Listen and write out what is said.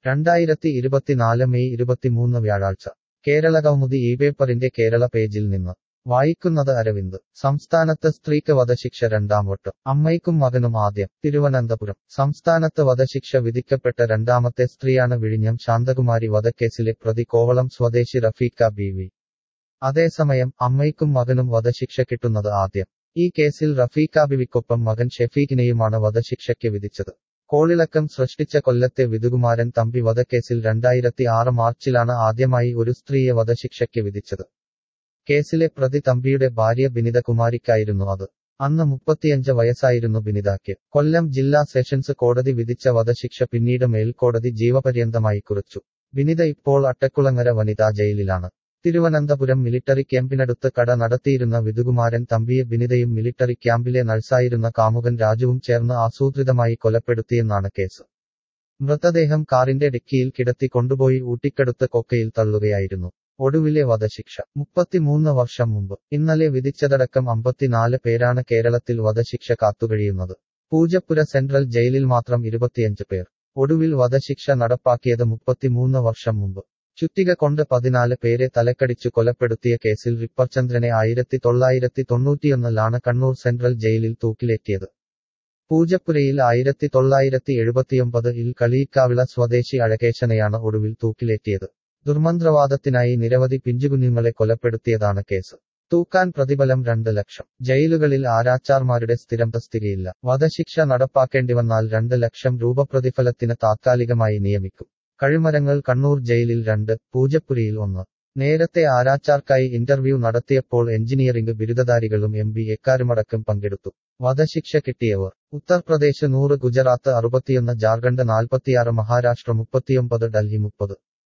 രണ്ടായിരത്തി ഇരുപത്തിനാല് മെയ് ഇരുപത്തിമൂന്ന് വ്യാഴാഴ്ച കേരള കൗമുദി ഈ പേപ്പറിന്റെ കേരള പേജിൽ നിന്ന് വായിക്കുന്നത് അരവിന്ദ് സംസ്ഥാനത്ത് സ്ത്രീക്ക് വധശിക്ഷ രണ്ടാം വട്ടം അമ്മയ്ക്കും മകനും ആദ്യം തിരുവനന്തപുരം സംസ്ഥാനത്ത് വധശിക്ഷ വിധിക്കപ്പെട്ട രണ്ടാമത്തെ സ്ത്രീയാണ് വിഴിഞ്ഞം ശാന്തകുമാരി വധക്കേസിലെ പ്രതി കോവളം സ്വദേശി റഫീഖ ബി വി അതേസമയം അമ്മയ്ക്കും മകനും വധശിക്ഷ കിട്ടുന്നത് ആദ്യം ഈ കേസിൽ റഫീഖ ബിവിക്കൊപ്പം മകൻ ഷെഫീഖിനെയുമാണ് വധശിക്ഷയ്ക്ക് വിധിച്ചത് കോളിളക്കം സൃഷ്ടിച്ച കൊല്ലത്തെ വിധുകുമാരൻ തമ്പി വധക്കേസിൽ രണ്ടായിരത്തി ആറ് മാർച്ചിലാണ് ആദ്യമായി ഒരു സ്ത്രീയെ വധശിക്ഷയ്ക്ക് വിധിച്ചത് കേസിലെ പ്രതി തമ്പിയുടെ ഭാര്യ ബിനിത കുമാരിക്കായിരുന്നു അത് അന്ന് മുപ്പത്തിയഞ്ച് വയസ്സായിരുന്നു ബിനിതയ്ക്ക് കൊല്ലം ജില്ലാ സെഷൻസ് കോടതി വിധിച്ച വധശിക്ഷ പിന്നീട് മേൽക്കോടതി ജീവപര്യന്തമായി കുറിച്ചു ബിനിത ഇപ്പോൾ അട്ടക്കുളങ്ങര വനിതാ ജയിലിലാണ് തിരുവനന്തപുരം മിലിറ്ററി ക്യാമ്പിനടുത്ത് കട നടത്തിയിരുന്ന വിധുകുമാരൻ തമ്പിയെ ബിനിതയും മിലിറ്ററി ക്യാമ്പിലെ നഴ്സായിരുന്ന കാമുകൻ രാജുവും ചേർന്ന് ആസൂത്രിതമായി കൊലപ്പെടുത്തിയെന്നാണ് കേസ് മൃതദേഹം കാറിന്റെ ഡിക്കിയിൽ കിടത്തി കൊണ്ടുപോയി ഊട്ടിക്കടുത്ത് കൊക്കയിൽ തള്ളുകയായിരുന്നു ഒടുവിലെ വധശിക്ഷ മുപ്പത്തിമൂന്ന് വർഷം മുമ്പ് ഇന്നലെ വിധിച്ചതടക്കം അമ്പത്തിനാല് പേരാണ് കേരളത്തിൽ വധശിക്ഷ കാത്തുകഴിയുന്നത് പൂജപ്പുര സെൻട്രൽ ജയിലിൽ മാത്രം ഇരുപത്തിയഞ്ച് പേർ ഒടുവിൽ വധശിക്ഷ നടപ്പാക്കിയത് മുപ്പത്തിമൂന്ന് വർഷം മുമ്പ് ചുറ്റിക കൊണ്ട് പതിനാല് പേരെ തലക്കടിച്ചു കൊലപ്പെടുത്തിയ കേസിൽ റിപ്പർചന്ദ്രനെ ആയിരത്തി തൊള്ളായിരത്തി തൊണ്ണൂറ്റിയൊന്നിലാണ് കണ്ണൂർ സെൻട്രൽ ജയിലിൽ തൂക്കിലേറ്റിയത് പൂജപ്പുരയിൽ ആയിരത്തി തൊള്ളായിരത്തി എഴുപത്തിയൊമ്പത് ഇൽ കളിയിക്കാവിള സ്വദേശി അഴകേശനെയാണ് ഒടുവിൽ തൂക്കിലേറ്റിയത് ദുർമന്ത്രവാദത്തിനായി നിരവധി പിഞ്ചുകുഞ്ഞുങ്ങളെ കൊലപ്പെടുത്തിയതാണ് കേസ് തൂക്കാൻ പ്രതിഫലം രണ്ട് ലക്ഷം ജയിലുകളിൽ ആരാച്ചാർമാരുടെ സ്ഥിരം തസ്തികയില്ല വധശിക്ഷ നടപ്പാക്കേണ്ടിവന്നാൽ രണ്ട് ലക്ഷം രൂപ പ്രതിഫലത്തിന് താത്കാലികമായി നിയമിക്കും കഴിമരങ്ങൾ കണ്ണൂർ ജയിലിൽ രണ്ട് പൂജപ്പുരയിൽ ഒന്ന് നേരത്തെ ആരാച്ചാർക്കായി ഇന്റർവ്യൂ നടത്തിയപ്പോൾ എഞ്ചിനീയറിംഗ് ബിരുദധാരികളും എം ബി എക്കാരുമടക്കം പങ്കെടുത്തു വധശിക്ഷ കിട്ടിയവർ ഉത്തർപ്രദേശ് നൂറ് ഗുജറാത്ത് അറുപത്തിയൊന്ന് ജാർഖണ്ഡ് നാൽപ്പത്തിയാറ് മഹാരാഷ്ട്ര മുപ്പത്തിയൊമ്പത് ഡൽഹി മുപ്പത്